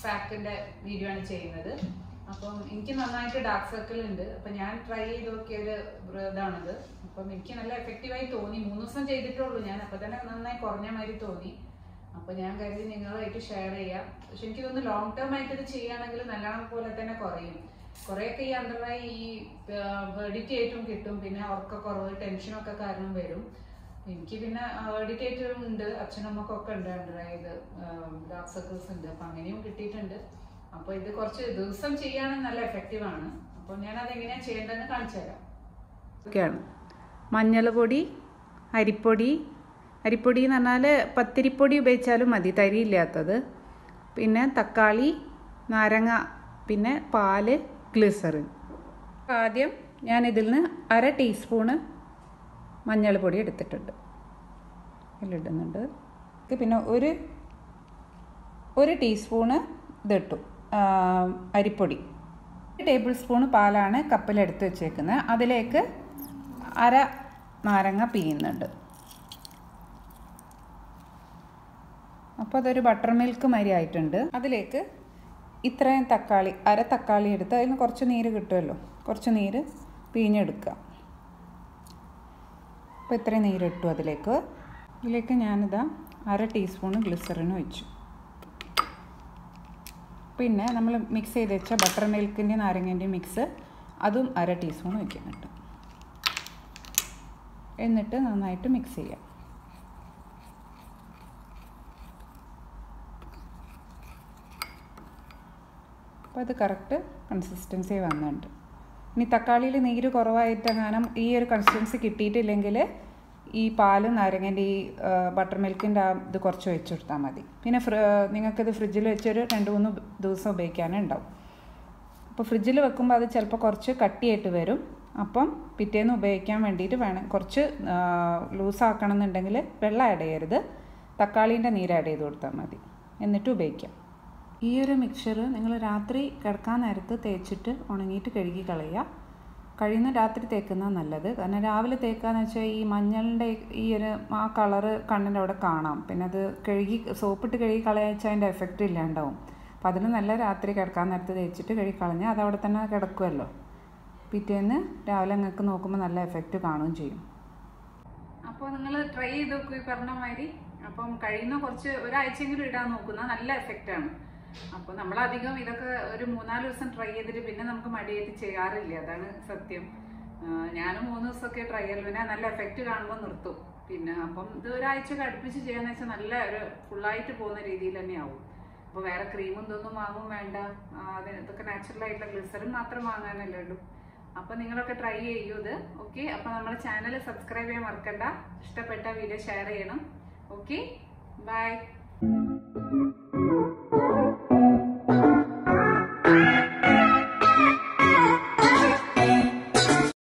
പാക്കിന്റെ video ആണ് ചെയ്യുന്നത് അപ്പം എനിക്ക് നന്നായിട്ട് ഡാർക്ക് സർക്കിൾ ഉണ്ട് അപ്പൊ ഞാൻ ട്രൈ ചെയ്ത് നോക്കിയൊരു ഇതാണിത് അപ്പം എനിക്ക് നല്ല എഫക്റ്റീവായി തോന്നി മൂന്ന് ദിവസം ചെയ്തിട്ടുള്ളൂ ഞാൻ അപ്പൊ തന്നെ നന്നായി കുറഞ്ഞ മാതിരി തോന്നി അപ്പൊ ഞാൻ കരുതി നിങ്ങളുമായിട്ട് ഷെയർ ചെയ്യാം പക്ഷെ എനിക്ക് തോന്നുന്നു ലോങ് ടേം ആയിട്ട് ഇത് ചെയ്യുകയാണെങ്കിൽ നല്ലോണം പോലെ തന്നെ കുറയും കുറെയൊക്കെ ഈ അണ്ടറായി ഈ വെഡിറ്റേറ്റും കിട്ടും പിന്നെ ഉറക്കക്കുറവ് ടെൻഷനൊക്കെ കാരണം വരും എനിക്ക് പിന്നെ വെഡിറ്റേറ്റും ഉണ്ട് അച്ഛനമ്മക്കൊക്കെ ഉണ്ട് അണ്ടറായത് ഡാർക്ക് സർക്കിൾസ് ഉണ്ട് അപ്പൊ അങ്ങനെയും കിട്ടിയിട്ടുണ്ട് അപ്പൊ ഇത് കുറച്ച് ദിവസം ചെയ്യാനും നല്ല എഫക്റ്റീവ് ആണ് അപ്പൊ ഞാൻ അതെങ്ങനെയാ ചെയ്യേണ്ടതെന്ന് കാണിച്ചു തരാം ഒക്കെയാണ് മഞ്ഞൾ പൊടി അരിപ്പൊടി അരിപ്പൊടി എന്ന് പറഞ്ഞാൽ പത്തിരിപ്പൊടി ഉപയോഗിച്ചാലും മതി തരിയില്ലാത്തത് പിന്നെ തക്കാളി നാരങ്ങ പിന്നെ പാല് ഗ്ലിസറിൻ ആദ്യം ഞാൻ ഇതിൽ നിന്ന് അര ടീസ്പൂണ് മഞ്ഞൾപ്പൊടി എടുത്തിട്ടുണ്ട് ഇതിലിടുന്നുണ്ട് ഇത് പിന്നെ ഒരു ഒരു ടീസ്പൂണ് ഇതിട്ടു ആ, അരിപ്പൊടി ഒരു ടേബിൾ സ്പൂൺ പാലാണ് കപ്പിലെടുത്ത് വെച്ചേക്കുന്നത് അതിലേക്ക് അര നാരങ്ങ പിഴിയുന്നുണ്ട് അപ്പോൾ അതൊരു ബട്ടർ മിൽക്ക് മാതിരി ആയിട്ടുണ്ട് അതിലേക്ക് ഇത്രയും തക്കാളി അര തക്കാളി എടുത്ത് അതിന് കുറച്ച് നീര് കിട്ടുമല്ലോ കുറച്ച് നീര് പിഴിഞ്ഞെടുക്കുക അപ്പോൾ ഇത്രയും നീരിട്ടു അതിലേക്ക് ഇതിലേക്ക് ഞാനിതാ അര ടീസ്പൂൺ ഗ്ലിസറിൻ ഒഴിച്ചു പിന്നെ നമ്മൾ മിക്സ് ചെയ്ത് വെച്ച ബട്ടർ മിൽക്കിൻ്റെ നാരങ്ങൻ്റെ മിക്സ് അതും അര ടീസ്പൂൺ ഒഴിക്കുന്നുണ്ട് എന്നിട്ട് നന്നായിട്ട് മിക്സ് ചെയ്യാം അപ്പോൾ അത് കറക്റ്റ് കൺസിസ്റ്റൻസി വന്നിട്ടുണ്ട് ഇനി തക്കാളിയിൽ നീര് കുറവായിട്ട് കാരണം ഈ ഒരു കൺസിസ്റ്റൻസി കിട്ടിയിട്ടില്ലെങ്കിൽ ഈ പാല് നാരങ്ങൻ്റെ ഈ ബട്ടർ മിൽക്കിൻ്റെ ആ ഇത് കുറച്ച് ഒഴിച്ചു കൊടുത്താൽ മതി പിന്നെ ഫ്ര നിങ്ങൾക്കിത് ഫ്രിഡ്ജിൽ വെച്ചൊരു രണ്ട് മൂന്ന് ദിവസം ഉപയോഗിക്കാനേ ഉണ്ടാവും അപ്പോൾ ഫ്രിഡ്ജിൽ വെക്കുമ്പോൾ അത് ചിലപ്പോൾ കുറച്ച് കട്ടിയായിട്ട് വരും അപ്പം പിറ്റേന്ന് ഉപയോഗിക്കാൻ വേണ്ടിയിട്ട് വേണം കുറച്ച് ലൂസാക്കണം എന്നുണ്ടെങ്കിൽ വെള്ളം ആഡ് ചെയ്യരുത് തക്കാളീൻ്റെ നീര് ആഡ് ചെയ്ത് കൊടുത്താൽ മതി എന്നിട്ട് ഉപയോഗിക്കാം ഈ ഒരു മിക്സർ നിങ്ങൾ രാത്രി കിടക്കാൻ നേരത്ത് തേച്ചിട്ട് ഉണങ്ങിയിട്ട് കഴുകി കളയുക കഴിയുന്ന രാത്രി തേക്കുന്നത് നല്ലത് കാരണം രാവിലെ തേക്കാന്ന് വെച്ചാൽ ഈ മഞ്ഞളിൻ്റെ ഈ ഒരു ആ കളറ് കണ്ണിൻ്റെ അവിടെ കാണാം പിന്നെ അത് കഴുകി സോപ്പിട്ട് കഴുകി കളയാച്ചാൽ അതിൻ്റെ എഫക്റ്റ് ഇല്ലാണ്ടാവും അപ്പം അതിന് നല്ല രാത്രി കിടക്കാൻ നേരത്ത് തേച്ചിട്ട് കഴുകി കളഞ്ഞാൽ അത് അവിടെ തന്നെ കിടക്കുമല്ലോ പിറ്റേന്ന് രാവിലെ നിങ്ങൾക്ക് നോക്കുമ്പോൾ നല്ല എഫക്റ്റ് കാണുകയും ചെയ്യും അപ്പോൾ നിങ്ങൾ ട്രൈ ചെയ്ത് നോക്കൂ ഈ പറഞ്ഞ മാതിരി അപ്പം കഴിയുന്ന കുറച്ച് ഒരാഴ്ചയെങ്കിലും ഇടാൻ നോക്കുന്ന നല്ല എഫക്റ്റ് ആണ് അപ്പോൾ നമ്മളധികം ഇതൊക്കെ ഒരു മൂന്നാല് ദിവസം ട്രൈ ചെയ്തിട്ട് പിന്നെ നമുക്ക് മടിയായിട്ട് ചെയ്യാറില്ല അതാണ് സത്യം ആ, ഞാനും മൂന്ന് ദിവസമൊക്കെ ട്രൈ ചെയ്യൽ പിന്നെ നല്ല എഫക്റ്റ് കാണുമ്പോൾ നിർത്തും പിന്നെ അപ്പം ഇത് ഒരാഴ്ചയൊക്കെ അടുപ്പിച്ച് ചെയ്യാന്ന് വെച്ചാൽ നല്ല ഒരു ഫുള്ളായിട്ട് പോകുന്ന രീതിയിൽ തന്നെ ആവും അപ്പോൾ വേറെ ക്രീമും ഇതൊന്നും വാങ്ങും വേണ്ട ആ, അത് ഇതൊക്കെ നാച്ചുറൽ ആയിട്ടുള്ള ഗ്ലിസറിൻ മാത്രം വാങ്ങാനല്ലേ ഉള്ളൂ അപ്പൊ നിങ്ങളൊക്കെ ട്രൈ ചെയ്യൂ ഇത് ഓക്കെ അപ്പൊ നമ്മുടെ ചാനൽ സബ്സ്ക്രൈബ് ചെയ്യാൻ മറക്കണ്ട ഇഷ്ടപ്പെട്ട വീഡിയോ ഷെയർ ചെയ്യണം ഓക്കെ ബൈ